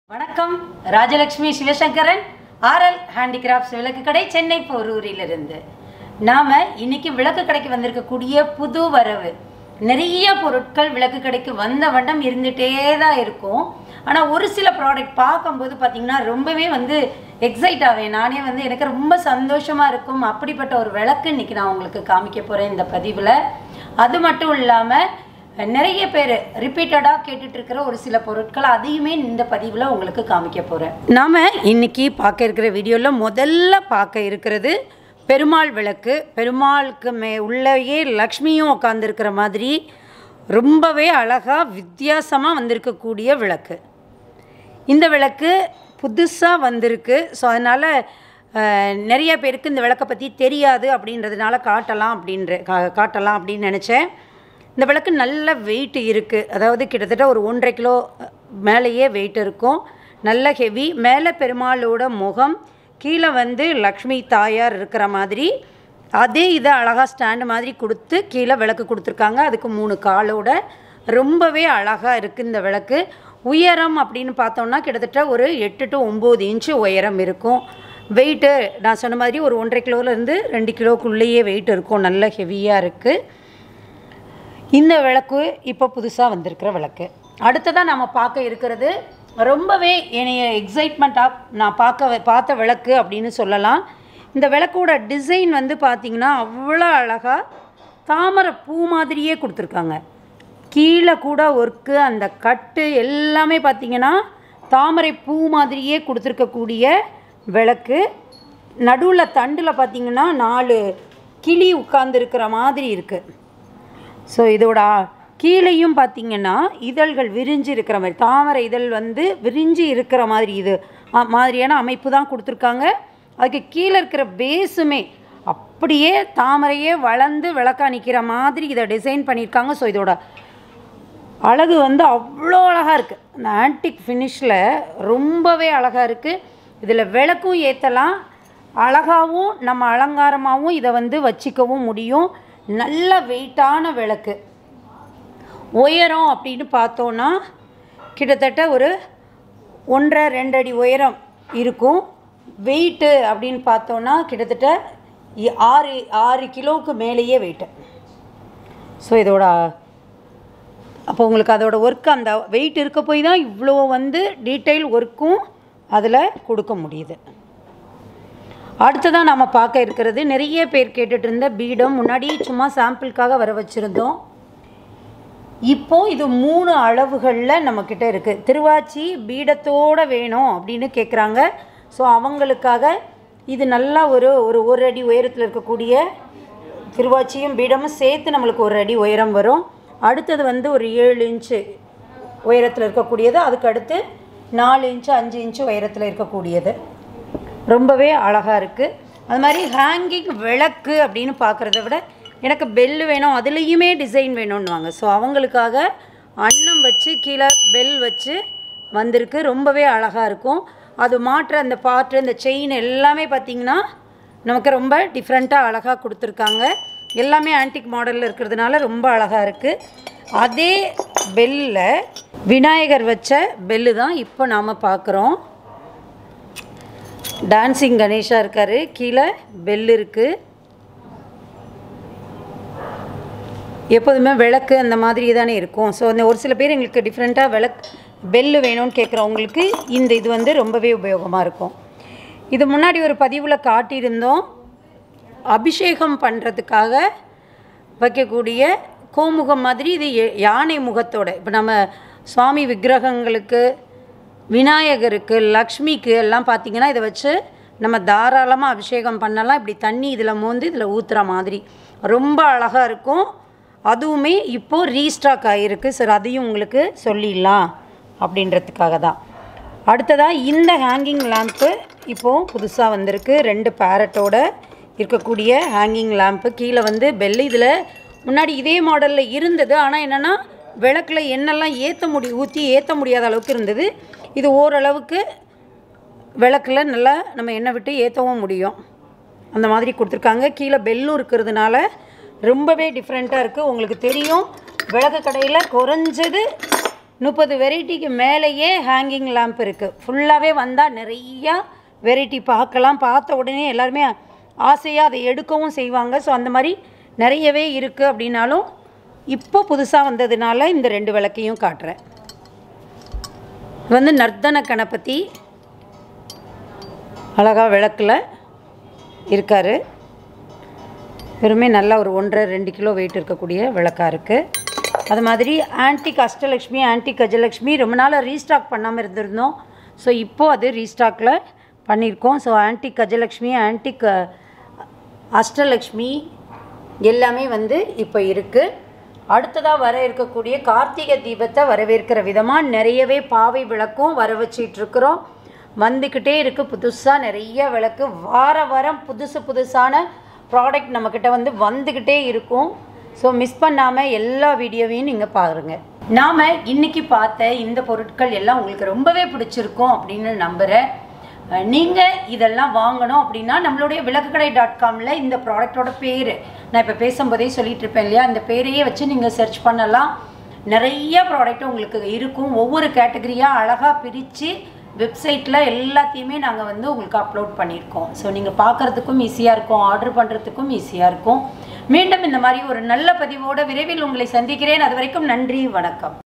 வணக்கம் Rajalakshmi Sivasankaran RL handicrafts விளக்கு கடை சென்னை போரூரிலிருந்து நாம் இன்னைக்கு விளக்கு கடைக்கு வந்திருக்கக்கூடிய புது வரவு நிறைய பொருட்கள் விளக்கு கடைக்கு வந்த வண்ணம் இருந்துகிட்டே தான் இருக்கும் ஆனால் ஒரு சில ப்ராடக்ட் பார்க்கும்போது பார்த்தீங்கன்னா ரொம்பவே வந்து எக்ஸைட் ஆவேன் நானே வந்து எனக்கு ரொம்ப சந்தோஷமாக இருக்கும் அப்படிப்பட்ட ஒரு விளக்கு இன்னைக்கு நான் உங்களுக்கு காமிக்க போகிறேன் இந்த பதிவில் அது மட்டும் இல்லாமல் நிறைய பேர் ரிப்பீட்டடாக கேட்டுட்டு இருக்கிற ஒரு சில பொருட்கள் அதையுமே இந்த பதிவில் உங்களுக்கு காமிக்க போகிறேன் நாம் இன்னைக்கு பார்க்க இருக்கிற வீடியோவில் முதல்ல பார்க்க இருக்கிறது பெருமாள் விளக்கு பெருமாளுக்கு மே உள்ளேயே லக்ஷ்மியும் உட்காந்துருக்கிற மாதிரி ரொம்பவே அழகாக வித்தியாசமாக வந்திருக்கக்கூடிய விளக்கு இந்த விளக்கு புதுசாக வந்திருக்கு ஸோ அதனால் நிறைய பேருக்கு இந்த விளக்கை பற்றி தெரியாது அப்படின்றதுனால காட்டலாம் அப்படின்ற கா காட்டலாம் அப்படின்னு நினச்சேன் இந்த விளக்கு நல்ல வெயிட் இருக்குது அதாவது கிட்டத்தட்ட ஒரு ஒன்றரை கிலோ மேலேயே வெயிட் இருக்கும் நல்ல ஹெவி மேலே பெருமாளோட முகம் கீழே வந்து லக்ஷ்மி தாயார் இருக்கிற மாதிரி அதே இதை அழகாக ஸ்டாண்டு மாதிரி கொடுத்து கீழே விளக்கு கொடுத்துருக்காங்க அதுக்கு மூணு காலோட ரொம்பவே அழகாக இருக்குது இந்த விளக்கு உயரம் அப்படின்னு பார்த்தோம்னா கிட்டத்தட்ட ஒரு எட்டு டு ஒம்பது இன்ச்சு உயரம் இருக்கும் வெயிட்டு நான் சொன்ன மாதிரி ஒரு ஒன்றரை கிலோலேருந்து ரெண்டு கிலோக்குள்ளேயே வெயிட் இருக்கும் நல்ல ஹெவியாக இருக்குது இந்த விளக்கு இப்போ புதுசாக வந்திருக்கிற விளக்கு அடுத்ததாக நம்ம பார்க்க இருக்கிறது ரொம்பவே என்னைய எக்ஸைட்மெண்ட்டாக நான் பார்க்க பார்த்த விளக்கு அப்படின்னு சொல்லலாம் இந்த விளக்கோட டிசைன் வந்து பார்த்திங்கன்னா அவ்வளோ அழகாக தாமரை பூ மாதிரியே கொடுத்துருக்காங்க கீழே கூட ஒர்க்கு அந்த கட்டு எல்லாமே பார்த்திங்கன்னா தாமரை பூ மாதிரியே கொடுத்துருக்கக்கூடிய விளக்கு நடுவில் தண்டில் பார்த்திங்கன்னா நாலு கிளி உட்கார்ந்துருக்கிற மாதிரி இருக்குது ஸோ இதோட கீழேயும் பார்த்தீங்கன்னா இதழ்கள் விரிஞ்சு இருக்கிற மாதிரி தாமரை இதழ் வந்து விரிஞ்சு இருக்கிற மாதிரி இது அ, மாதிரியான அமைப்பு தான் கொடுத்துருக்காங்க அதுக்கு கீழே இருக்கிற பேஸுமே அப்படியே தாமரையே வளர்ந்து விளக்கா நிற்கிற மாதிரி இதை டிசைன் பண்ணியிருக்காங்க ஸோ இதோட அழகு வந்து அவ்வளோ அழகாக இருக்குது அந்த ஆன்டிக் ஃபினிஷில் ரொம்பவே அழகாக இருக்குது இதில் விளக்கும் ஏற்றலாம் அழகாகவும் நம்ம அலங்காரமாகவும் இதை வந்து வச்சிக்கவும் முடியும் நல்ல வெயிட்டான விளக்கு உயரம் அப்படின்னு பார்த்தோன்னா கிட்டத்தட்ட ஒரு ஒன்றரை ரெண்டு அடி உயரம் இருக்கும் வெயிட்டு அப்படின்னு பார்த்தோன்னா கிட்டத்தட்ட இ- ஆறு ஆறு கிலோவுக்கு மேலேயே வெயிட்டு ஸோ இதோட அப்போ உங்களுக்கு அதோட ஒர்க் அந்த வெயிட் இருக்க போய் தான் இவ்வளோ வந்து டீட்டெயில் ஒர்க்கும் அதில் கொடுக்க முடியுது அடுத்ததாக நம்ம பார்க்க இருக்கிறது நிறைய பேர் கேட்டுட்டு இருந்த பீடம் முன்னாடி சும்மா சாம்பிளுக்காக வர வச்சுருந்தோம் இப்போ இது மூணு அளவுகளில் நம்மக்கிட்ட இருக்குது திருவாச்சி பீடத்தோட வேணும் அப்படின்னு கேட்குறாங்க ஸோ அவங்களுக்காக இது நல்லா ஒரு ஒரு ஒரு அடி உயரத்தில் இருக்கக்கூடிய திருவாச்சியும் பீடமும் சேர்த்து நம்மளுக்கு ஒரு அடி உயரம் வரும் அடுத்தது வந்து ஒரு ஏழு இன்ச்சு உயரத்தில் இருக்கக்கூடியது அதுக்கு அடுத்து நாலு இன்ச்சு அஞ்சு இன்ச்சு உயரத்தில் இருக்கக்கூடியது ரொம்பவே அழகாக இருக்குது அது மாதிரி ஹேங்கிங் விளக்கு அப்படின்னு பார்க்குறத விட எனக்கு பெல் வேணும் அதுலேயுமே டிசைன் வேணும்னுவாங்க ஸோ அவங்களுக்காக அன்னம் வச்சு கீழே பெல் வச்சு வந்திருக்கு ரொம்பவே அழகாக இருக்கும் அது மாற்ற அந்த பாட்டு அந்த செயின் எல்லாமே பார்த்திங்கன்னா நமக்கு ரொம்ப டிஃப்ரெண்ட்டாக அழகாக கொடுத்துருக்காங்க எல்லாமே ஆன்டிக் மாடலில் இருக்கிறதுனால ரொம்ப அழகாக இருக்குது அதே பெல்லில் விநாயகர் வச்ச பெல்லு தான் இப்போ நாம் பார்க்குறோம் டான்சிங் கணேஷா இருக்காரு கீழே பெல் இருக்கு எப்போதுமே விளக்கு அந்த மாதிரி தானே இருக்கும் ஸோ அந்த ஒரு சில பேர் எங்களுக்கு டிஃப்ரெண்ட்டாக விளக்கு பெல்லு வேணும்னு கேட்குறவங்களுக்கு இந்த இது வந்து ரொம்பவே உபயோகமாக இருக்கும் இது முன்னாடி ஒரு பதிவில் காட்டியிருந்தோம் அபிஷேகம் பண்ணுறதுக்காக வைக்கக்கூடிய கோமுகம் மாதிரி இது ய- யானை முகத்தோட இப்போ நம்ம சுவாமி விக்கிரகங்களுக்கு விநாயகருக்கு லக்ஷ்மிக்கு எல்லாம் பார்த்திங்கன்னா இதை வச்சு நம்ம தாராளமாக அபிஷேகம் பண்ணலாம் இப்படி தண்ணி இதில் மோந்து இதில் ஊற்றுற மாதிரி ரொம்ப அழகாக இருக்கும் அதுவுமே இப்போது ரீஸ்டாக் ஆகிருக்கு சார் அதையும் உங்களுக்கு சொல்லிடலாம் அப்படின்றதுக்காக தான் அடுத்ததாக இந்த ஹேங்கிங் லேம்ப்பு இப்போது புதுசாக வந்திருக்கு ரெண்டு பேரட்டோட இருக்கக்கூடிய ஹேங்கிங் லேம்ப்பு கீழே வந்து பெல் இதில் முன்னாடி இதே மாடலில் இருந்தது ஆனால் என்னென்னா விளக்கில் எண்ணெல்லாம் ஏற்ற முடி ஊற்றி ஏற்ற முடியாத அளவுக்கு இருந்தது இது ஓரளவுக்கு விளக்கில் நல்லா நம்ம எண்ணெய் விட்டு ஏற்றவும் முடியும் அந்த மாதிரி கொடுத்துருக்காங்க கீழே பெல்லும் இருக்கிறதுனால ரொம்பவே டிஃப்ரெண்ட்டாக இருக்குது உங்களுக்கு தெரியும் விளக்கு கடையில் குறைஞ்சது முப்பது வெரைட்டிக்கு மேலேயே ஹேங்கிங் லேம்ப் இருக்குது ஃபுல்லாகவே வந்தால் நிறையா வெரைட்டி பார்க்கலாம் பார்த்த உடனே எல்லாருமே ஆசையாக அதை எடுக்கவும் செய்வாங்க ஸோ அந்த மாதிரி நிறையவே இருக்குது அப்படின்னாலும் இப்போ புதுசாக வந்ததுனால இந்த ரெண்டு விளக்கையும் காட்டுறேன் இது வந்து நர்த்தன கணபதி அழகா விளக்கில் இருக்கார் வெறுமே நல்லா ஒரு ஒன்றரை ரெண்டு கிலோ வெயிட் இருக்கக்கூடிய விளக்காக இருக்குது அது மாதிரி ஆன்டிக் அஷ்டலக்ஷ்மி ஆன்டிக் கஜலக்ஷ்மி ரொம்ப நாளாக ரீஸ்டாக் பண்ணாமல் இருந்திருந்தோம் ஸோ இப்போது அது ரீஸ்டாக்கில் பண்ணியிருக்கோம் so antique Gajalakshmi antique Ashtalakshmi எல்லாமே வந்து இப்போ இருக்குது அடுத்ததாக வர இருக்கக்கூடிய கார்த்திகை தீபத்தை வரவேற்கிற விதமாக நிறையவே பாவை விளக்கும் வர வச்சிட்டு இருக்கிறோம் வந்துக்கிட்டே இருக்குது புதுசாக நிறைய விளக்கு வார வாரம் புதுசு புதுசான ப்ராடக்ட் நம்மக்கிட்ட வந்து வந்துக்கிட்டே இருக்கும் ஸோ மிஸ் பண்ணாமல் எல்லா வீடியோவையும் நீங்கள் பாருங்கள் நாம் இன்னைக்கு பார்த்த இந்த பொருட்கள் எல்லாம் உங்களுக்கு ரொம்பவே பிடிச்சிருக்கும் அப்படின்னு நம்புகிறேன் நீங்கள் இதெல்லாம் வாங்கணும் அப்படின்னா நம்மளுடைய விளக்குக்கடை டாட் காமில் இந்த ப்ராடக்டோட பேர் நான் இப்போ பேசும்போதே சொல்லிட்டு இருப்பேன் இல்லையா இந்த பேரையே வச்சு நீங்கள் சர்ச் பண்ணலாம் நிறைய ப்ராடக்ட் உங்களுக்கு இருக்கும் ஒவ்வொரு கேட்டகரியாக அழகாக பிரித்து வெப்சைட்டில் எல்லாத்தையுமே நாங்கள் வந்து உங்களுக்கு அப்லோட் பண்ணியிருக்கோம் ஸோ நீங்கள் பார்க்குறதுக்கும் ஈஸியாக இருக்கும் ஆர்டர் பண்ணுறதுக்கும் ஈஸியாக இருக்கும் மீண்டும் இந்த மாதிரி ஒரு நல்ல பதிவோடு விரைவில் உங்களை சந்திக்கிறேன் அது வரைக்கும் நன்றி வணக்கம்